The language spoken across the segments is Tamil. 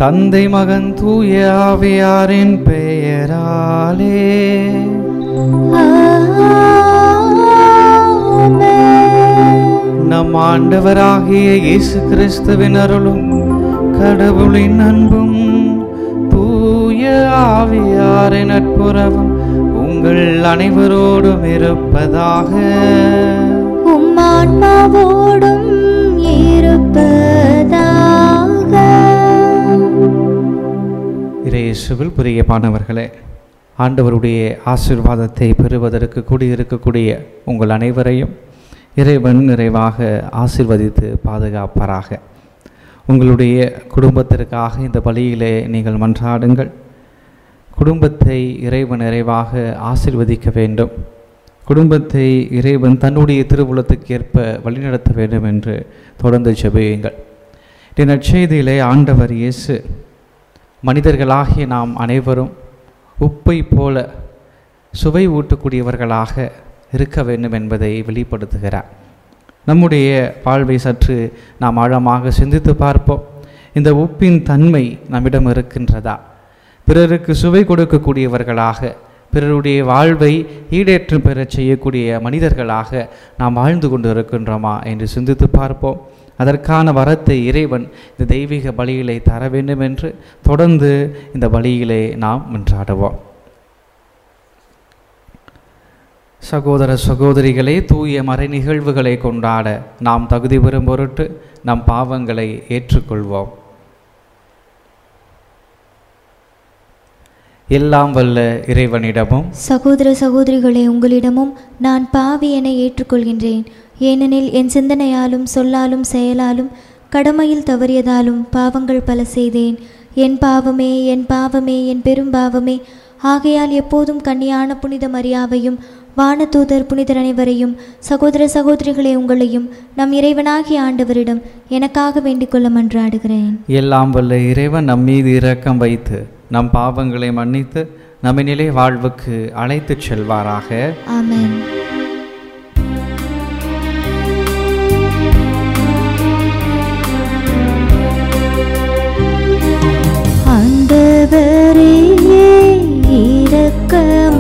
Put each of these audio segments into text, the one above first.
தந்தை மகன் தூய ஆவியாரின் பெயராலே நம் ஆண்டவராகிய இயேசு கிறிஸ்துவின் அருளும் கடவுளின் அன்பும் தூய ஆவியாரின் நட்புறவும் உங்கள் அனைவரோடும் இருப்பதாக உம் ஆன்மாவோடும் இருப்பதாக இயேசுவில் பிரியமானவர்களே ஆண்டவருடைய ஆசீர்வாதத்தை பெறுவதற்கு கூடியிருக்கக்கூடிய உங்கள் அனைவரையும் இறைவன் நிறைவாக ஆசீர்வதித்து பாதுகாப்பாராக உங்களுடைய குடும்பத்திற்காக இந்த பலியிலே நீங்கள் மன்றாடுங்கள் குடும்பத்தை இறைவன் நிறைவாக ஆசீர்வதிக்க வேண்டும் குடும்பத்தை இறைவன் தன்னுடைய திருவுளத்துக்கு ஏற்ப வழிநடத்த வேண்டும் என்று தொடர்ந்து ஜெபியுங்கள் இந்த நற்செய்தியிலே ஆண்டவர் இயேசு மனிதர்களாகிய நாம் அனைவரும் உப்பை போல சுவை ஊட்டக்கூடியவர்களாக இருக்க வேண்டும் என்பதை வெளிப்படுத்துகிறார் நம்முடைய வாழ்வை சற்று நாம் ஆழமாக சிந்தித்து பார்ப்போம் இந்த உப்பின் தன்மை நம்மிடம் இருக்கின்றதா பிறருக்கு சுவை கொடுக்கக்கூடியவர்களாக பிறருடைய வாழ்வை ஈடேற்றம் பெறச் செய்யக்கூடிய மனிதர்களாக நாம் வாழ்ந்து கொண்டு இருக்கின்றோமா என்று சிந்தித்து பார்ப்போம் அதற்கான வரத்தை இறைவன் இந்த தெய்வீக பலியிலே தர வேண்டும் என்று தொடர்ந்து இந்த பலியிலே நாம் மன்றாடுவோம் சகோதர சகோதரிகளே தூய மறை நிகழ்வுகளை கொண்டாட நாம் தகுதி பெறும் பொருட்டு நம் பாவங்களை ஏற்றுக்கொள்வோம் எல்லாம் வல்ல இறைவனிடமும் சகோதர சகோதரிகளே உங்களிடமும் நான் பாவி என ஏற்றுக்கொள்கின்றேன் ஏனெனில் என் சிந்தனையாலும் சொல்லாலும் செயலாலும் கடமையில் தவறியதாலும் பாவங்கள் பல செய்தேன் என் பாவமே என் பாவமே என் பெரும் பாவமே ஆகையால் எப்போதும் கன்னியான புனித மரியாவையும் வானதூதர் புனிதர் அனைவரையும் சகோதர சகோதரிகளே உங்களையும் நம் இறைவனாகிய ஆண்டவரிடம் எனக்காக வேண்டிக்கொள்ள மன்றாடுகிறேன் எல்லாம் வல்ல இறைவன் நம் மீது இரக்கம் வைத்து நம் பாவங்களை மன்னித்து நம்மை நிலை வாழ்வுக்கு அழைத்துச் செல்வாராக ஆமென் ஆண்டவரே இரக்கமாயிரும்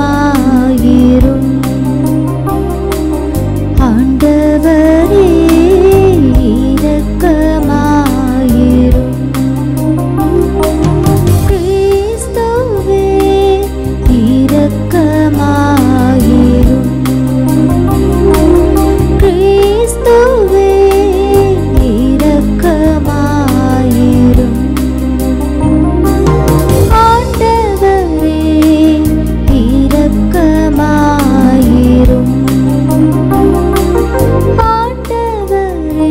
ஆண்டவரே இரக்கமாயிரும் கிறிஸ்துவே இரக்கமாயிரும் கிறிஸ்துவே இரக்கமாயிரும் ஆண்டவரே இரக்கமாயிரும் ஆண்டவரே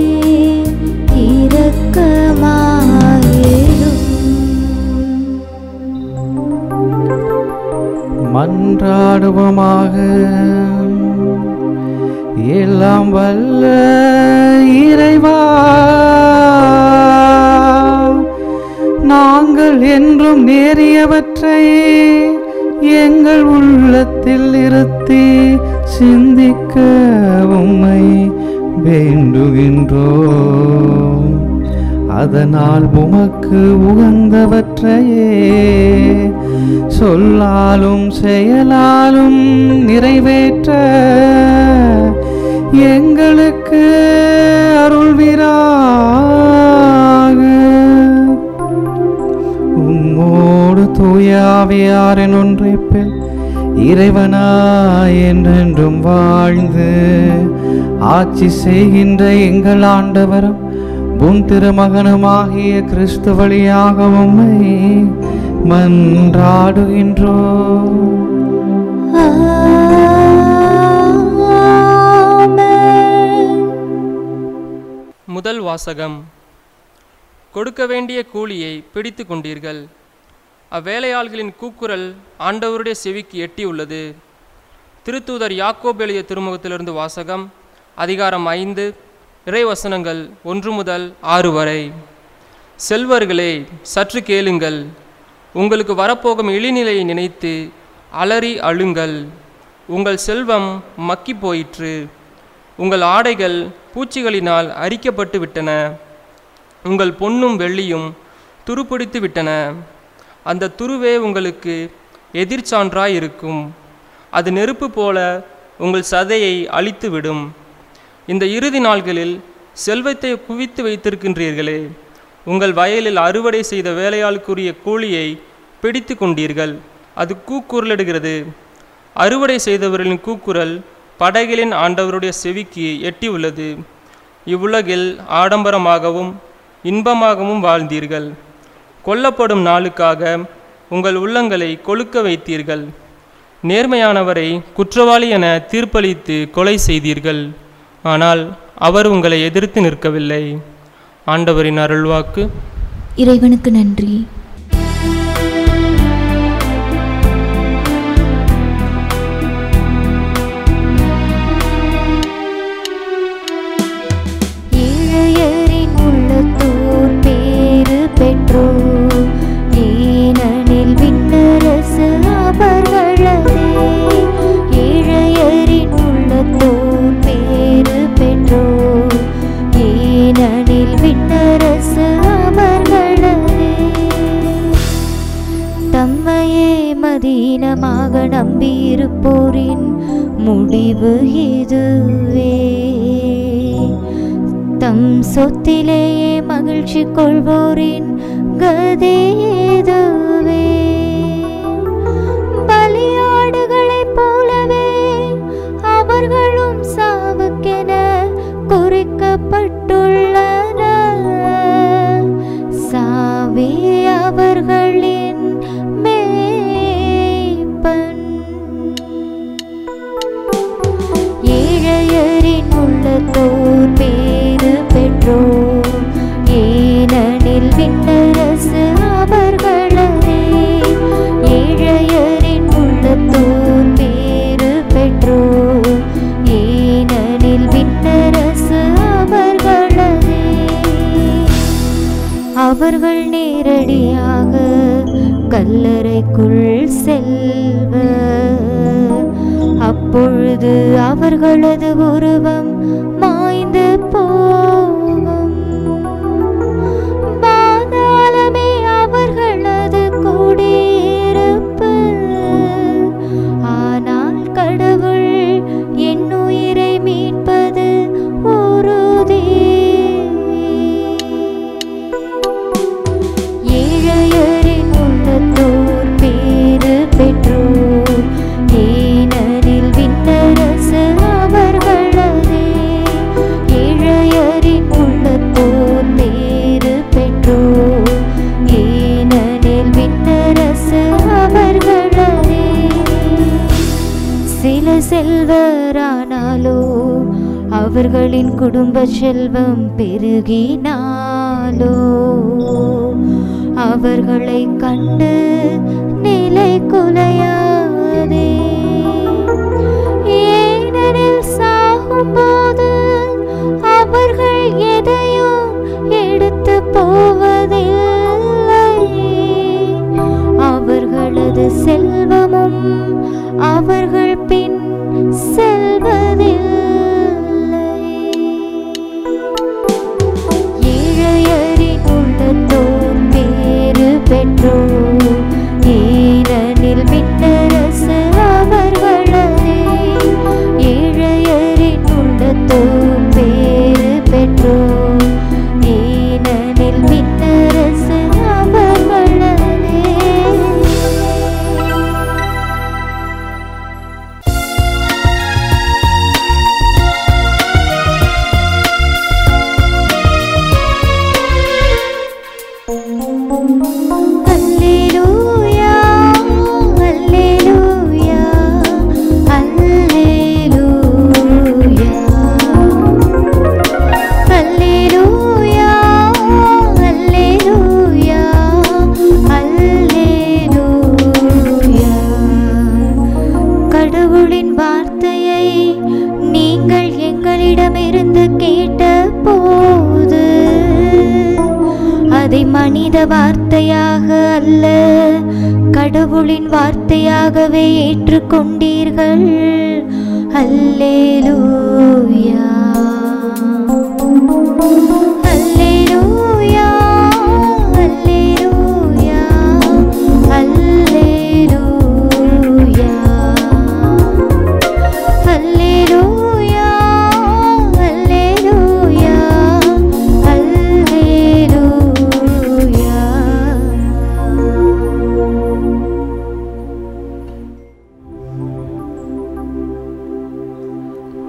இரக்கமாயிரும் மன்றாடுவோமாக எல்லாம் வல்ல இறைவா நாங்கள் என்றும் நேரியவற்றை எங்கள் உள்ளத்தில் இருத்தி சிந்திக்க உம்மை வேண்டுகின்றோம் அதனால் உமக்கு உகந்தவற்றையே சொல்லாலும் செயலாலும் நிறைவேற்ற எங்களுக்கு அருள்வீராக உம்மோடு தூயாவியாரின் ஒன்றைப்பில் இறைவனாய் என்றென்றும் வாழ்ந்து ஆட்சி செய்கின்ற எங்கள் ஆண்டவரும் உன் திருமகனுமாகிய கிறிஸ்து வழியாக உம்மை மன்றாடுகின்றோம் ஆமென் முதல் வாசகம் கொடுக்க வேண்டிய கூலியை பிடித்து கொண்டீர்கள் அவ்வேலையாள்களின் கூக்குரல் ஆண்டவருடைய செவிக்கு எட்டியுள்ளது திருத்தூதர் யாக்கோப் எழுதிய திருமுகத்திலிருந்து வாசகம் அதிகாரம் ஐந்து இறைவசனங்கள் ஒன்று முதல் ஆறு வரை செல்வர்களே சற்று கேளுங்கள் உங்களுக்கு வரப்போகும் இழிநிலையை நினைத்து அலறி அழுங்கள் உங்கள் செல்வம் மக்கி போயிற்று உங்கள் ஆடைகள் பூச்சிகளினால் அரிக்கப்பட்டு விட்டன உங்கள் பொன்னும் வெள்ளியும் துருப்பிடித்து விட்டன அந்த துருவே உங்களுக்கு எதிர்ச்சான்றாய் இருக்கும் அது நெருப்பு போல உங்கள் சதையை அழித்துவிடும் இந்த இறுதி நாள்களில் செல்வத்தை குவித்து வைத்திருக்கின்றீர்களே உங்கள் வயலில் அறுவடை செய்த வேலையாளுக்குரிய கூலியை பிடித்து கொண்டீர்கள் அது கூக்குரலிடுகிறது அறுவடை செய்தவர்களின் கூக்குரல் படகிலின் ஆண்டவருடைய செவிக்கு எட்டியுள்ளது இவ்வுலகில் ஆடம்பரமாகவும் இன்பமாகவும் வாழ்ந்தீர்கள் கொல்லப்படும் நாளுக்காக உங்கள் உள்ளங்களை கொழுக்க வைத்தீர்கள் நேர்மையானவரை குற்றவாளி என தீர்ப்பளித்து கொலை செய்தீர்கள் ஆனால் அவர் உங்களை எதிர்த்து நிற்கவில்லை ஆண்டவரின் அருள்வாக்கு இறைவனுக்கு நன்றி ஏழையரின் உள்ளத்தோர் பேறு பெற்றோர் ஏனெனில் விண்ணரசு அவர்களதே ஏழையரின் உள்ளத்தோர் பேறு பெற்றோர் ஏனெனில் விண்ணரசு அவர்களதே தம்மையே மதீனமாக நம்பியிருப்போரின் முடிவு இதுவே தம் சொத்திலேயே மகிழ்ச்சி கொள்வோரின் கதி இதுவே பலியாடுகளைப் போலவே அவர்களும் சாவுக்கென குறிக்கப்பட்டுள்ளனர் சாவே அவர்களின் மேய்ப்பன் ஏழையரின் உள்ளத்தோர் பேறு பெற்றோர் ஏனெனில் விண்ணரசு அவர்களே ஏழையரின் உள்ளத்தோர் பேறு பெற்றோர் ஏனெனில் விண்ணரசு அவர்களே அவர்கள் நேரடியாக கல்லறைக்குள் செல்வர் அப்பொழுது அவர்களது உருவம் மாய்ந்து போகும் பாதாளமே அவர்களது குடியிருப்பு ஆனால் கடவுள் என் உயிரை மீட்பது உறுதி ஏழையரின் உள்ளத்தோர் பேறு பெற்றோர் ஏனெனில் விண்ணரசு அவர்களதே ஏழையரின் உள்ளத்தோர் பேறு பெற்றோர் ஏனெனில் விண்ணரசு அவர்களதே சில செல்வரானாலோ அவர்களின் குடும்ப செல்வம் பெருகினாலோ அவர்களை கண்டு நிலை குலையாதே ஏனெனில் சாகும்போது அவர்கள் எதையும் எடுத்து போவதில்லை அவர்களது செல்வமும் அவர்கள் பின் செல்வதில்லை ஏழையரின் உள்ளத்தோர் பேறு பெற்றோர் ஏனெனில் விண்ணரசு அவர்களே ஏழையரின் உள்ளத்தோர் பேறு பெற்றோர் ஏனெனில் விண்ணரசு அவர்களே அல்லேலூயா அல்லேலூயா அல்லேலூயா அல்லேலூயா அல்லேலூயா அல்லேலூயா கடவுளின் வார்த்தையை நீங்கள் எங்களிடமிருந்து கேட்ட போது அதை மனித வார்த்தையாக அல்ல கடவுளின் வார்த்தையாகவே ஏற்றுக்கொண்டீர்கள் அல்லேலூயா அல்லேலூயா அல்லேலூயா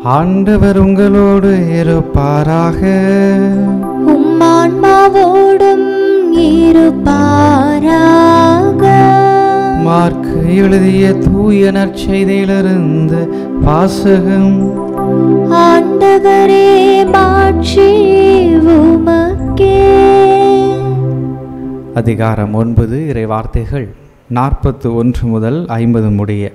ஆண்டவர் உங்களோடு இருப்பாராக உம்மான்மாவோடும் இருப்பாராக மார்க் எழுதிய தூய நற்செய்தியிலிருந்து வாசகம் ஆண்டவரே மாட்சி உமக்கே அதிகாரம் ஒன்பது இறை வார்த்தைகள் நாற்பத்து ஒன்று முதல் ஐம்பது முடிய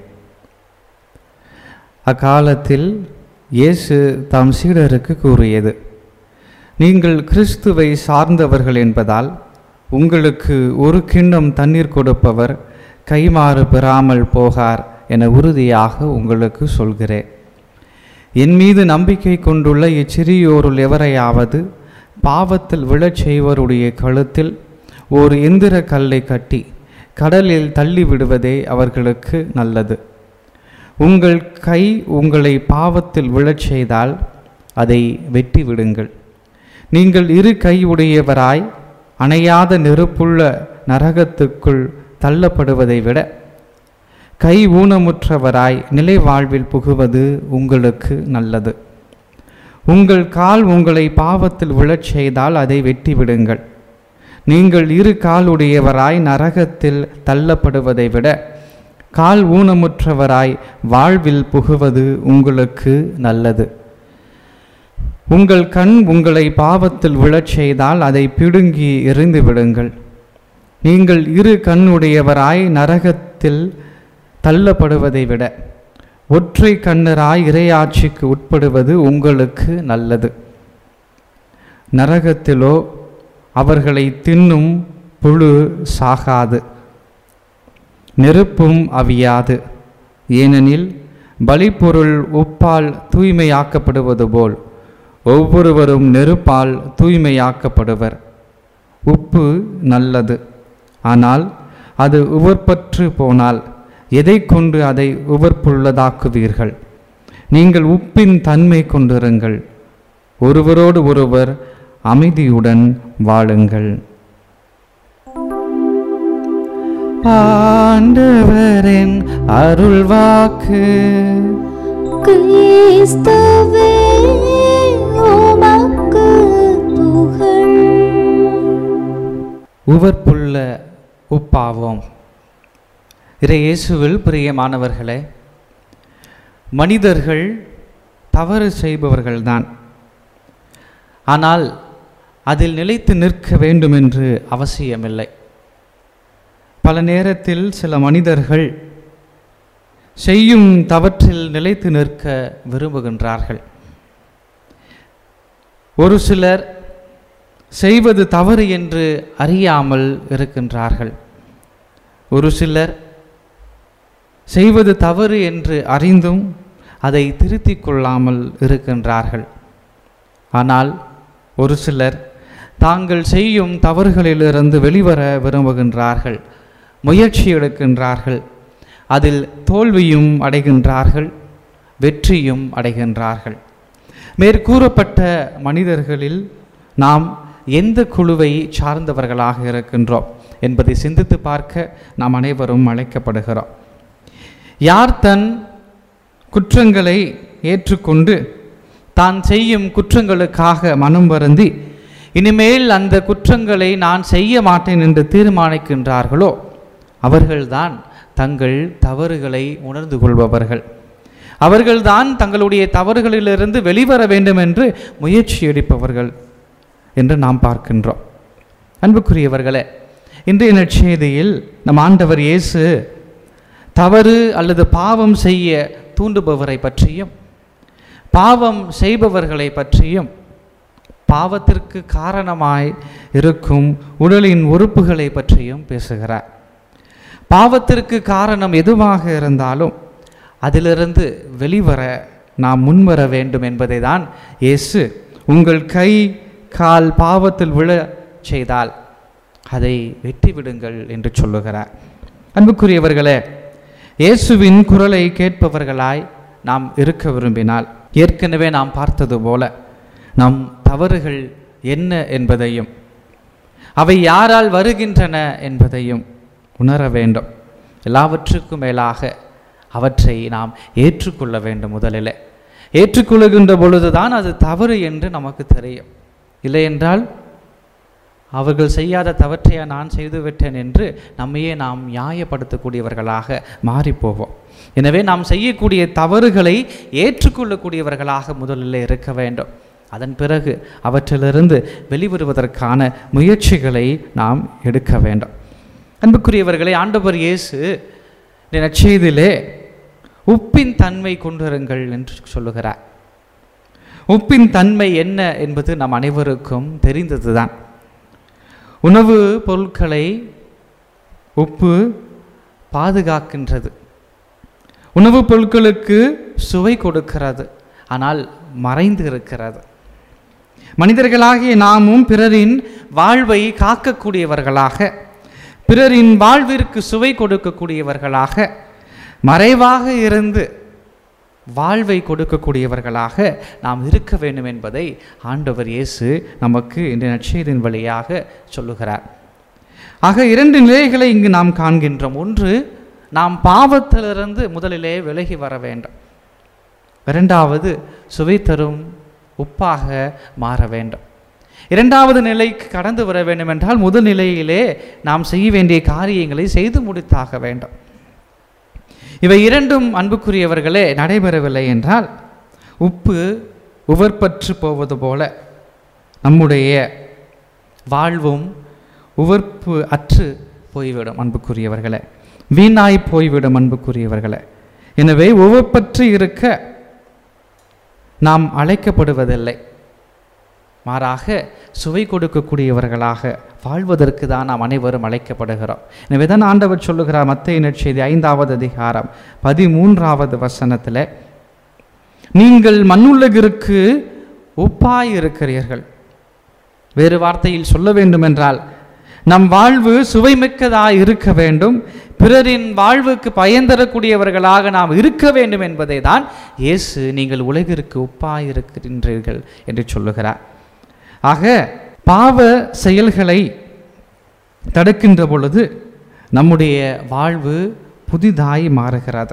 அக்காலத்தில் இயேசு தாம் சீடருக்கு கூறியது நீங்கள் கிறிஸ்துவை சார்ந்தவர்கள் என்பதால் உங்களுக்கு ஒரு கிண்ணம் தண்ணீர் கொடுப்பவர் கைமாறு பெறாமல் போகார் என உறுதியாக உங்களுக்கு சொல்கிறேன் என் மீது நம்பிக்கை கொண்டுள்ள இச்சிறியோருள் எவரையாவது பாவத்தில் விழச் செய்வருடைய கழுத்தில் ஓர் எந்திர கல்லை கட்டி கடலில் தள்ளி விடுவதே அவர்களுக்கு நல்லது உங்கள் கை உங்களை பாவத்தில் விழச் செய்தால் அதை வெட்டி விடுங்கள் நீங்கள் இரு கையுடையவராய் அணையாத நெருப்புள்ள நரகத்துக்குள் தள்ளப்படுவதை விட கை ஊனமுற்றவராய் நிலை வாழ்வில் புகுவது உங்களுக்கு நல்லது உங்கள் கால் உங்களை பாவத்தில் விழச் செய்தால் அதை வெட்டி விடுங்கள் நீங்கள் இரு காலுடையவராய் நரகத்தில் தள்ளப்படுவதை விட கால் ஊனமுற்றவராய் வாழ்வில் புகுவது உங்களுக்கு நல்லது உங்கள் கண் உங்களை பாவத்தில் விழச் செய்தால் அதை பிடுங்கி எறிந்து விடுங்கள் நீங்கள் இரு கண்ணுடையவராய் நரகத்தில் தள்ளப்படுவதை விட ஒற்றை கண்ணராய் இறையாட்சிக்கு உட்படுவது உங்களுக்கு நல்லது நரகத்திலோ அவர்களை தின்னும் புழு சாகாது நெருப்பும் அவியாது ஏனெனில் பலிப்பொருள் உப்பால் தூய்மையாக்கப்படுவது போல் ஒவ்வொருவரும் நெருப்பால் தூய்மையாக்கப்படுவர் உப்பு நல்லது ஆனால் அது உவர்பற்று போனால் எதை கொண்டு அதை உவர்ப்புள்ளதாக்குவீர்கள் நீங்கள் உப்பின் தன்மை கொண்டிருங்கள் ஒருவரோடு ஒருவர் அமைதியுடன் வாழுங்கள் ஆண்டவரின் அருள்வாக்கு கிறிஸ்துவே உமக்கு புகழ் உவர்ப்புள்ள உப்பாவோம் இறை இயேசுவில் பிரியமானவர்களே மனிதர்கள் தவறு செய்பவர்கள்தான் ஆனால் அதில் நிலைத்து நிற்க வேண்டும் என்று அவசியமில்லை பல நேரத்தில் சில மனிதர்கள் செய்யும் தவற்றில் நிலைத்து நிற்க விரும்புகின்றார்கள் ஒரு சிலர் செய்வது தவறு என்று அறியாமல் இருக்கின்றார்கள் ஒரு சிலர் செய்வது தவறு என்று அறிந்தும் அதை திருத்திக் கொள்ளாமல் இருக்கின்றார்கள் ஆனால் ஒரு சிலர் தாங்கள் செய்யும் தவறுகளிலிருந்து வெளிவர விரும்புகின்றார்கள் முயற்சி எடுக்கின்றார்கள் அதில் தோல்வியும் அடைகின்றார்கள் வெற்றியும் அடைகின்றார்கள் மேற்கூறப்பட்ட மனிதர்களில் நாம் எந்த குழுவை சார்ந்தவர்களாக இருக்கின்றோம் என்பதை சிந்தித்து பார்க்க நாம் அனைவரும் அழைக்கப்படுகிறோம் யார் தன் குற்றங்களை ஏற்றுக்கொண்டு தான் செய்யும் குற்றங்களுக்காக மனம் வருந்தி இனிமேல் அந்த குற்றங்களை நான் செய்ய மாட்டேன் என்று தீர்மானிக்கின்றார்களோ அவர்கள்தான் தங்கள் தவறுகளை உணர்ந்து கொள்பவர்கள் அவர்கள்தான் தங்களுடைய தவறுகளிலிருந்து வெளிவர வேண்டும் என்று முயற்சி எடுப்பவர்கள் என்று நாம் பார்க்கின்றோம் அன்புக்குரியவர்களே இன்றைய நற்செய்தியில் நம் ஆண்டவர் இயேசு தவறு அல்லது பாவம் செய்ய தூண்டுபவரை பற்றியும் பாவம் செய்பவர்களை பற்றியும் பாவத்திற்கு காரணமாய் இருக்கும் உடலின் உறுப்புகளை பற்றியும் பேசுகிறார் பாவத்திற்கு காரணம் எதுவாக இருந்தாலும் அதிலிருந்து வெளிவர நாம் முன்வர வேண்டும் என்பதை தான் இயேசு உங்கள் கை கால் பாவத்தில் விழ செய்தால் அதை வெட்டி விடுங்கள் என்று சொல்லுகிறார் அன்புக்குரியவர்களே இயேசுவின் குரலை கேட்பவர்களாய் நாம் இருக்க விரும்பினால் ஏற்கனவே நாம் பார்த்தது போல நம் தவறுகள் என்ன என்பதையும் அவை யாரால் வருகின்றன என்பதையும் உணர வேண்டும் எல்லாவற்றுக்கும் மேலாக அவற்றை நாம் ஏற்றுக்கொள்ள வேண்டும் முதலில் ஏற்றுக்கொள்ளுகின்ற பொழுதுதான் அது தவறு என்று நமக்கு தெரியும் இல்லை என்றால் அவர்கள் செய்யாத தவற்றையா நான் செய்துவிட்டேன் என்று நம்மையே நாம் நியாயப்படுத்தக்கூடியவர்களாக மாறிப்போவோம் எனவே நாம் செய்யக்கூடிய தவறுகளை ஏற்றுக்கொள்ளக்கூடியவர்களாக முதலில் இருக்க வேண்டும் அதன் பிறகு அவற்றிலிருந்து வெளிவருவதற்கான முயற்சிகளை நாம் எடுக்க வேண்டும் அன்புக்குரியவர்களே ஆண்டவர் இயேசு இந்த நற்செய்தியிலே உப்பின் தன்மை கொண்டிருங்கள் என்று சொல்லுகிறார் உப்பின் தன்மை என்ன என்பது நம் அனைவருக்கும் தெரிந்ததுதான் உணவு பொருட்களை உப்பு பாதுகாக்கின்றது உணவுப் பொருட்களுக்கு சுவை கொடுக்கிறது ஆனால் மறைந்து இருக்கிறது மனிதர்களாகிய நாமும் பிறரின் வாழ்வை காக்கக்கூடியவர்களாக பிறரின் வாழ்விற்கு சுவை கொடுக்கக்கூடியவர்களாக மறைவாக இருந்து வாழ்வை கொடுக்கக்கூடியவர்களாக நாம் இருக்க வேண்டும் என்பதை ஆண்டவர் இயேசு நமக்கு இந்த நற்செய்தியின் வழியாக சொல்லுகிறார் ஆக இரண்டு நிலைகளை இங்கு நாம் காண்கின்றோம் ஒன்று நாம் பாவத்திலிருந்து முதலிலே விலகி வர வேண்டும் இரண்டாவது சுவை தரும் உப்பாக மாற வேண்டும் இரண்டாவது நிலைக்கு கடந்து வர வேண்டும் என்றால் முதல் நிலையிலே நாம் செய்ய வேண்டிய காரியங்களை செய்து முடித்தாக வேண்டும் இவை இரண்டும் அன்புக்குரியவர்களே நடைபெறவில்லை என்றால் உப்பு உவர்பற்று போவது போல நம்முடைய வாழ்வும் உவர்ப்பு அற்று போய்விடும் அன்புக்குரியவர்களே வீணாய் போய்விடும் அன்புக்குரியவர்களே எனவே உவப்பற்று இருக்க நாம் அழைக்கப்படுவதில்லை மாறாக சுவை கொடுக்கக்கூடியவர்களாக வாழ்வதற்கு தான் நாம் அனைவரும் அழைக்கப்படுகிறோம் எனவே தான் ஆண்டவர் சொல்லுகிறார் மத்திய நற்செய்தி ஐந்தாவது அதிகாரம் பதிமூன்றாவது வசனத்தில் நீங்கள் மண்ணுலகிற்கு உப்பாய் இருக்கிறீர்கள் வேறு வார்த்தையில் சொல்ல வேண்டுமென்றால் நம் வாழ்வு சுவைமிக்கதாய் இருக்க வேண்டும் பிறரின் வாழ்வுக்கு பயன் தரக்கூடியவர்களாக நாம் இருக்க வேண்டும் என்பதை தான் இயேசு நீங்கள் உலகிற்கு உப்பாய் இருக்கின்றீர்கள் என்று சொல்லுகிறார் ஆக பாவ செயல்களை தடுக்கின்ற பொழுது நம்முடைய வாழ்வு புதிதாய் மாறுகிறது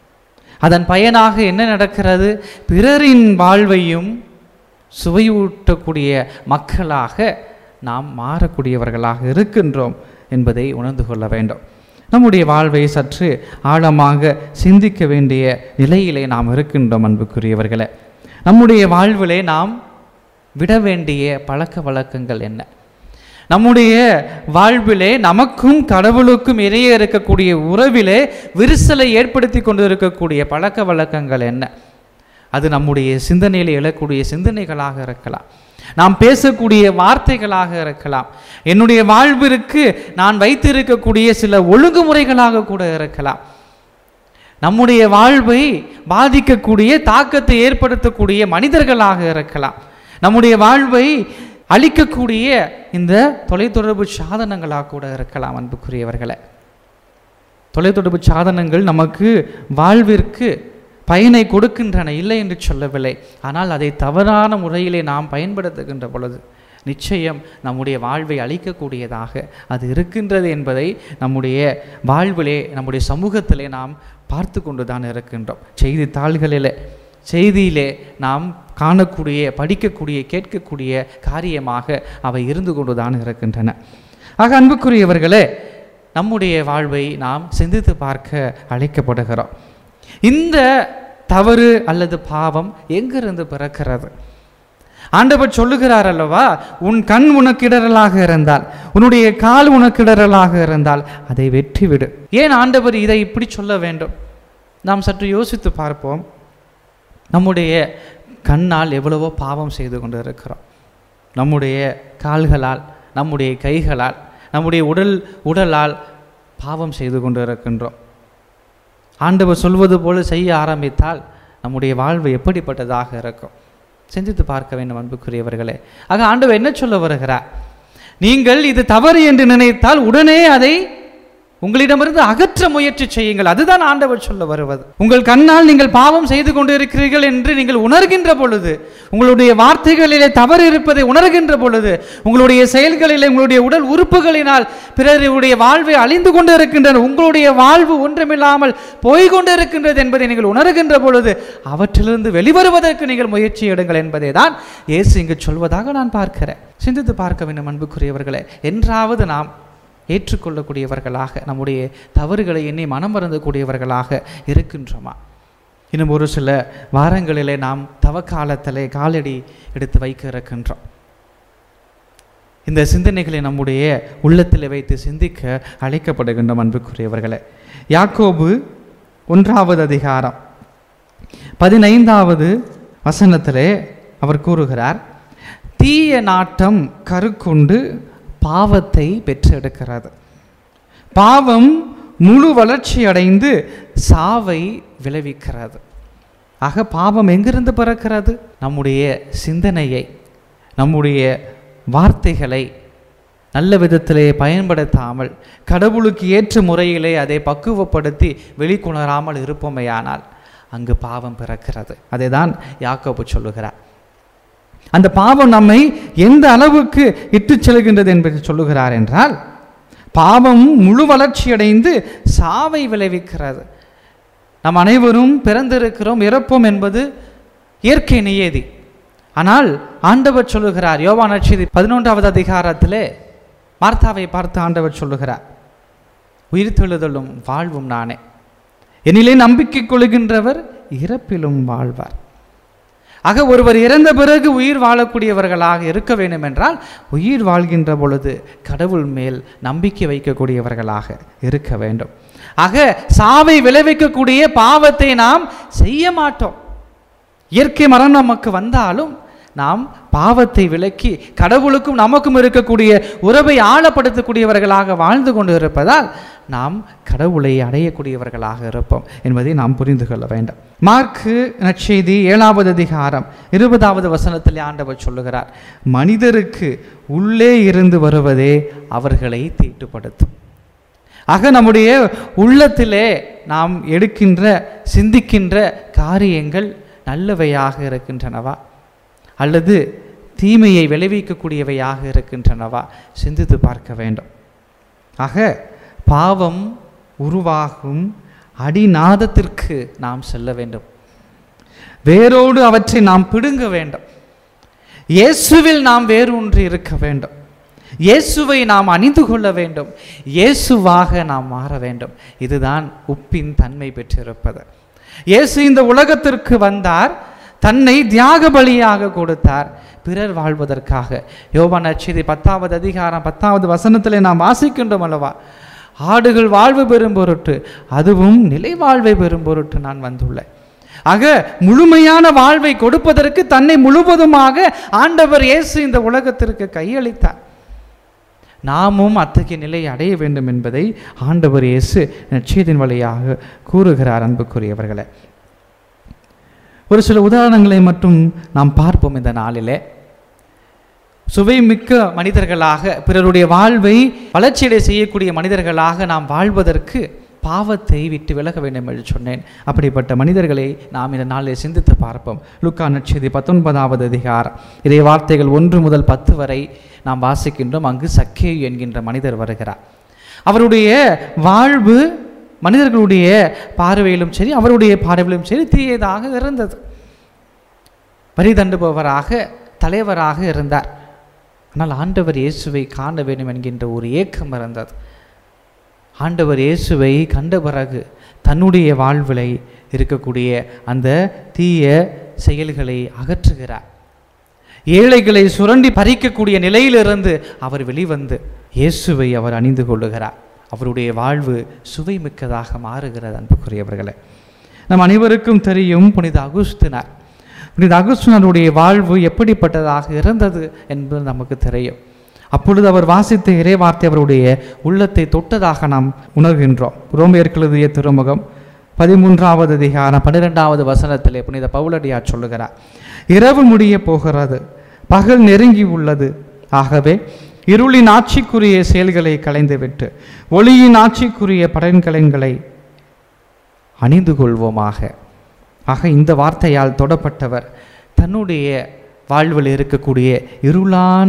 அதன் பயனாக என்ன நடக்கிறது பிறரின் வாழ்வையும் சுவையூட்டக்கூடிய மக்களாக நாம் மாறக்கூடியவர்களாக இருக்கின்றோம் என்பதை உணர்ந்து கொள்ள வேண்டும் நம்முடைய வாழ்வை சற்று ஆழமாக சிந்திக்க வேண்டிய நிலையிலே நாம் இருக்கின்றோம் அன்புக்குரியவர்களே நம்முடைய வாழ்விலே நாம் விட வேண்டிய பழக்க வழக்கங்கள் என்ன நம்முடைய வாழ்விலே நமக்கும் கடவுளுக்கும் இடையே இருக்கக்கூடிய உறவிலே விரிசலை ஏற்படுத்தி கொண்டு இருக்கக்கூடிய பழக்க வழக்கங்கள் என்ன அது நம்முடைய சிந்தனையில் எழக்கூடிய சிந்தனைகளாக இருக்கலாம் நாம் பேசக்கூடிய வார்த்தைகளாக இருக்கலாம் என்னுடைய வாழ்விற்கு நான் வைத்திருக்கக்கூடிய சில ஒழுங்குமுறைகளாக கூட இருக்கலாம் நம்முடைய வாழ்வை பாதிக்கக்கூடிய தாக்கத்தை ஏற்படுத்தக்கூடிய மனிதர்களாக இருக்கலாம் நம்முடைய வாழ்வை அழிக்கக்கூடிய இந்த தொலைத்தொடர்பு சாதனங்களாக கூட இருக்கலாம் அன்புக்குரியவர்களே தொலைத்தொடர்பு சாதனங்கள் நமக்கு வாழ்விற்கு பயனை கொடுக்கின்றன இல்லை என்று சொல்லவில்லை ஆனால் அதை தவறான முறையிலே நாம் பயன்படுத்துகின்ற பொழுது நிச்சயம் நம்முடைய வாழ்வை அழிக்கக்கூடியதாக அது இருக்கின்றது என்பதை நம்முடைய வாழ்விலே நம்முடைய சமூகத்திலே நாம் பார்த்து கொண்டு தான் இருக்கின்றோம் செய்தித்தாள்களிலே செய்தியிலே நாம் காணக்கூடிய படிக்கக்கூடிய கேட்கக்கூடிய காரியமாக அவை இருந்து கொண்டு தான் இருக்கின்றன ஆக அன்புக்குரியவர்களே நம்முடைய வாழ்வை நாம் சிந்தித்து பார்க்க அழைக்கப்படுகிறோம் இந்த தவறு அல்லது பாவம் எங்கிருந்து பிறக்கிறது ஆண்டவர் சொல்லுகிறார் அல்லவா உன் கண் உனக்கிடரலாக இருந்தால் உன்னுடைய கால் உனக்கிடரலாக இருந்தால் அதை வெற்றிவிடு ஏன் ஆண்டவர் இதை இப்படி சொல்ல வேண்டும் நாம் சற்று யோசித்து பார்ப்போம் நம்முடைய கண்ணால் எவ்வளவோ பாவம் செய்து கொண்டு இருக்கிறோம் நம்முடைய கால்களால் நம்முடைய கைகளால் நம்முடைய உடல் உடலால் பாவம் செய்து கொண்டு இருக்கின்றோம் ஆண்டவர் சொல்வது போல செய்ய ஆரம்பித்தால் நம்முடைய வாழ்வு எப்படிப்பட்டதாக இருக்கும் சிந்தித்து பார்க்க வேண்டும் அன்புக்குரியவர்களே ஆக ஆண்டவர் என்ன சொல்ல வருகிறார் நீங்கள் இது தவறு என்று நினைத்தால் உடனே அதை உங்களிடமிருந்து அகற்ற முயற்சி செய்யுங்கள் அதுதான் ஆண்டவர் சொல்ல வருவது உங்கள் கண்ணால் நீங்கள் பாவம் செய்து கொண்டிருக்கிறீர்கள் என்று நீங்கள் உணர்கின்ற பொழுது உங்களுடைய வார்த்தைகளிலே தவறு இருப்பதை உணர்கின்ற பொழுது உங்களுடைய செயல்களிலே உங்களுடைய உடல் உறுப்புகளினால் பிறருடைய வாழ்வை அழிந்து கொண்டு இருக்கின்றன உங்களுடைய வாழ்வு ஒன்றுமில்லாமல் போய் கொண்டு இருக்கின்றது என்பதை நீங்கள் உணர்கின்ற பொழுது அவற்றிலிருந்து வெளிவருவதற்கு நீங்கள் முயற்சி எடுங்கள் என்பதை தான் இயேசு இங்கு சொல்வதாக நான் பார்க்கிறேன் சிந்தித்து பார்க்க வேண்டும் அன்புக்குரியவர்களே என்றாவது நாம் ஏற்றுக்கொள்ளக்கூடியவர்களாக நம்முடைய தவறுகளை எண்ணி மனம் வருந்தக்கூடியவர்களாக இருக்கின்றோமா இன்னும் ஒரு சில வாரங்களிலே நாம் தவக்காலத்திலே காலடி எடுத்து வைக்க இருக்கின்றோம் இந்த சிந்தனைகளை நம்முடைய உள்ளத்தில் வைத்து சிந்திக்க அழைக்கப்படுகின்றோம் அன்புக்குரியவர்களே யாக்கோபு ஒன்றாவது அதிகாரம் பதினைந்தாவது வசனத்திலே அவர் கூறுகிறார் தீய நாட்டம் கருக்கொண்டு பாவத்தை பெற்றெடுக்கிறது பாவம் முழு வளர்ச்சி அடைந்து சாவை விளைவிக்கிறது ஆக பாவம் எங்கிருந்து பிறக்கிறது நம்முடைய சிந்தனையை நம்முடைய வார்த்தைகளை நல்ல விதத்திலே பயன்படுத்தாமல் கடவுளுக்கு ஏற்ற முறையிலே அதை பக்குவப்படுத்தி வெளிக்கொணராமல் இருப்போமேயானால் அங்கு பாவம் பிறக்கிறது அதை தான் யாக்கோபு சொல்லுகிறார் அந்த பாவம் நம்மை எந்த அளவுக்கு இட்டுச் செல்கின்றது என்பதை சொல்லுகிறார் என்றால் பாவம் முழு வளர்ச்சியடைந்து சாவை விளைவிக்கிறது நம் அனைவரும் பிறந்திருக்கிறோம் இறப்போம் என்பது இயற்கை நியதி ஆனால் ஆண்டவர் சொல்லுகிறார் யோவான் நட்சதி பதினொன்றாவது அதிகாரத்திலே மார்த்தாவை பார்த்து ஆண்டவர் சொல்லுகிறார் உயிர்த்தெழுதலும் வாழ்வும் நானே என்னிலே நம்பிக்கை கொள்கின்றவர் இறப்பிலும் வாழ்வார் ஆக ஒருவர் இறந்த பிறகு உயிர் வாழக்கூடியவர்களாக இருக்க வேண்டும் என்றால் உயிர் வாழ்கின்ற பொழுது கடவுள் மேல் நம்பிக்கை வைக்கக்கூடியவர்களாக இருக்க வேண்டும் ஆக சாவை விளைவிக்கக்கூடிய பாவத்தை நாம் செய்ய மாட்டோம் இயற்கை மரணம் நமக்கு வந்தாலும் நாம் பாவத்தை விலக்கி கடவுளுக்கும் நமக்கும் இருக்கக்கூடிய உறவை ஆழப்படுத்தக்கூடியவர்களாக வாழ்ந்து கொண்டு இருப்பதால் நாம் கடவுளை அடையக்கூடியவர்களாக இருப்போம் என்பதை நாம் புரிந்து கொள்ள வேண்டும் மார்க்கு நற்செய்தி ஏழாவது அதிகாரம் இருபதாவது வசனத்தில் ஆண்டவர் சொல்லுகிறார் மனிதருக்கு உள்ளே இருந்து வருவதே அவர்களை தீட்டுப்படுத்தும் ஆக நம்முடைய உள்ளத்திலே நாம் எடுக்கின்ற சிந்திக்கின்ற காரியங்கள் நல்லவையாக இருக்கின்றனவா அல்லது தீமையை விளைவிக்கக்கூடியவையாக இருக்கின்றனவா சிந்தித்து பார்க்க வேண்டும் ஆக பாவம் உருவாகும் அடிநாதத்திற்கு நாம் செல்ல வேண்டும் வேரோடு அவற்றை நாம் பிடுங்க வேண்டும் இயேசுவில் நாம் வேரூன்றி இருக்க வேண்டும் இயேசுவை நாம் அணிந்து கொள்ள வேண்டும் இயேசுவாக நாம் மாற வேண்டும் இதுதான் உப்பின் தன்மை பெற்றிருப்பது இயேசு இந்த உலகத்திற்கு வந்தார் தன்னை தியாக பலியாக கொடுத்தார் பிறர் வாழ்வதற்காக யோவான் நற்செய்தி பத்தாவது அதிகாரம் பத்தாவது வசனத்திலே நாம் வாசிக்கின்றோம் அல்லவா ஆடுகள் வாழ்வு பெறும் பொருட்டு அதுவும் நிலை வாழ்வை பெறும் பொருட்டு நான் வந்துள்ளேன் ஆக முழுமையான வாழ்வை கொடுப்பதற்கு தன்னை முழுவதுமாக ஆண்டவர் இயேசு இந்த உலகத்திற்கு கையளித்தார் நாமும் அத்தகைய நிலையை அடைய வேண்டும் என்பதை ஆண்டவர் இயேசு நட்சத்தின் வழியாக கூறுகிறார் அன்புக்குரியவர்களே ஒரு சில உதாரணங்களை மட்டும் நாம் பார்ப்போம் இந்த நாளிலே சுவைமிக்க மனிதர்களாக பிறருடைய வாழ்வை வளர்ச்சியடை செய்யக்கூடிய மனிதர்களாக நாம் வாழ்வதற்கு பாவத்தை விட்டு விலக வேண்டும் என்று சொன்னேன் அப்படிப்பட்ட மனிதர்களை நாம் இந்த நாளில் சிந்தித்து பார்ப்போம் லுக்கா நட்சதி பத்தொன்பதாவது அதிகாரம் இதை வார்த்தைகள் ஒன்று முதல் பத்து வரை நாம் வாசிக்கின்றோம் அங்கு சக்கே என்கின்ற மனிதர் வருகிறார் அவருடைய வாழ்வு மனிதர்களுடைய பார்வையிலும் சரி அவருடைய பார்வையிலும் சரி தீயதாக இருந்தது வரி தண்டுபவராக தலைவராக இருந்தார் ஆனால் ஆண்டவர் இயேசுவை காண வேண்டும் என்கின்ற ஒரு ஏக்கம் இருந்தது ஆண்டவர் இயேசுவை கண்ட பிறகு தன்னுடைய வாழ்விலை இருக்கக்கூடிய அந்த தீய செயல்களை அகற்றுகிறார் ஏழைகளை சுரண்டி பறிக்கக்கூடிய நிலையிலிருந்து அவர் வெளிவந்து இயேசுவை அவர் அணிந்து கொள்ளுகிறார் அவருடைய வாழ்வு சுவை மிக்கதாக மாறுகிறது அன்புக்குரியவர்களே நம் அனைவருக்கும் தெரியும் புனித அகுஸ்தினார் புனித அகுஸ்தினருடைய வாழ்வு எப்படிப்பட்டதாக இருந்தது என்பது நமக்கு தெரியும் அப்பொழுது அவர் வாசித்த இறைவார்த்தை அவருடைய உள்ளத்தை தொட்டதாக நாம் உணர்கின்றோம் ரோமியர்களது திருமுகம் பதிமூன்றாவது அதிகாரம் பன்னிரெண்டாவது வசனத்திலே புனித பவுலடியார் சொல்லுகிறார் இரவு முடிய போகிறது பகல் நெருங்கி உள்ளது ஆகவே இருளின் ஆட்சிக்குரிய செயல்களை களைந்துவிட்டு ஒளியின் ஆட்சிக்குரிய படன்கலன்களை அணிந்து கொள்வோமாக ஆக இந்த வார்த்தையால் தொடப்பட்டவர் தன்னுடைய வாழ்வில் இருக்கக்கூடிய இருளான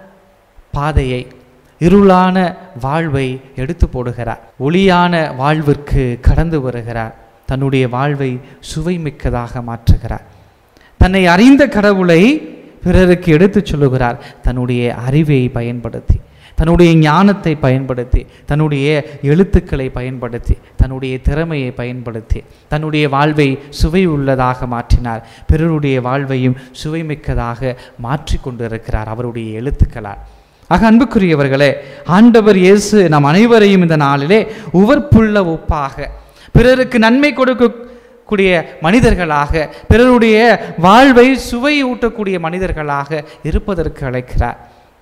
பாதையை இருளான வாழ்வை எடுத்து போடுகிறார் ஒளியான வாழ்விற்கு கடந்து வருகிறார் தன்னுடைய வாழ்வை சுவைமிக்கதாக மாற்றுகிறார் தன்னை அறிந்த கடவுளை பிறருக்கு எடுத்துச் சொல்லுகிறார் தன்னுடைய அறிவை பயன்படுத்தி தன்னுடைய ஞானத்தை பயன்படுத்தி தன்னுடைய எழுத்துக்களை பயன்படுத்தி தன்னுடைய திறமையை பயன்படுத்தி தன்னுடைய வாழ்வை சுவை உள்ளதாக மாற்றினார் பிறருடைய வாழ்வையும் சுவைமிக்கதாக மாற்றி கொண்டிருக்கிறார் அவருடைய எழுத்துக்களால் ஆக அன்புக்குரியவர்களே ஆண்டவர் இயேசு நம் அனைவரையும் இந்த நாளிலே உவர்ப்புள்ள ஒப்பாக பிறருக்கு நன்மை கொடுக்கக்கூடிய மனிதர்களாக பிறருடைய வாழ்வை சுவை ஊட்டக்கூடிய மனிதர்களாக இருப்பதற்கு அழைக்கிறார்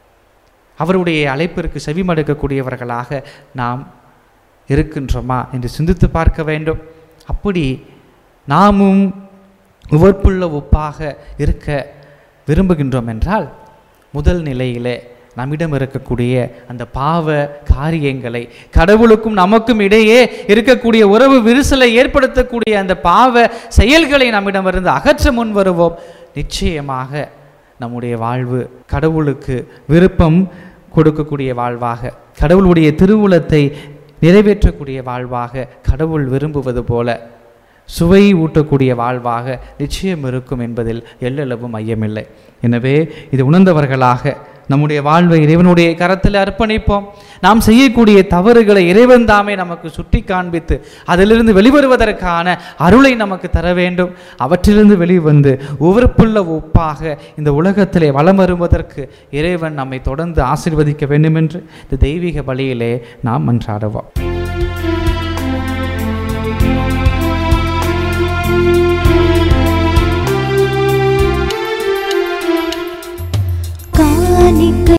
அவருடைய அழைப்பிற்கு செவிமடுக்கக்கூடியவர்களாக நாம் இருக்கின்றோமா என்று சிந்தித்து பார்க்க வேண்டும் அப்படி நாமும் உவர்ப்புள்ள ஒப்பாக இருக்க விரும்புகின்றோம் என்றால் முதல் நிலையிலே நம்மிடம் இருக்கக்கூடிய அந்த பாவ காரியங்களை கடவுளுக்கும் நமக்கும் இடையே இருக்கக்கூடிய உறவு விரிசலை ஏற்படுத்தக்கூடிய அந்த பாவ செயல்களை நம்மிடமிருந்து அகற்ற முன் வருவோம் நிச்சயமாக நம்முடைய வாழ்வு கடவுளுக்கு விருப்பம் கொடுக்கக்கூடிய வாழ்வாக கடவுளுடைய திருவுளத்தை நிறைவேற்றக்கூடிய வாழ்வாக கடவுள் விரும்புவது போல சுவை ஊட்டக்கூடிய வாழ்வாக நிச்சயம் இருக்கும் என்பதில் எல்லளவும் ஐயமில்லை எனவே இது உணர்ந்தவர்களாக நம்முடைய வாழ்வை இறைவனுடைய கரத்தில் அர்ப்பணிப்போம் நாம் செய்யக்கூடிய தவறுகளை இறைவன் தாமே நமக்கு சுட்டி காண்பித்து அதிலிருந்து வெளிவருவதற்கான அருளை நமக்கு தர வேண்டும் அவற்றிலிருந்து வெளிவந்து உவர்ப்புள்ள ஒப்பாக இந்த உலகத்திலே வலம் வருவதற்கு இறைவன் நம்மை தொடர்ந்து ஆசீர்வதிக்க வேண்டும் என்று இந்த தெய்வீக பலியிலே நாம் மன்றாடுவோம் காணிக்கை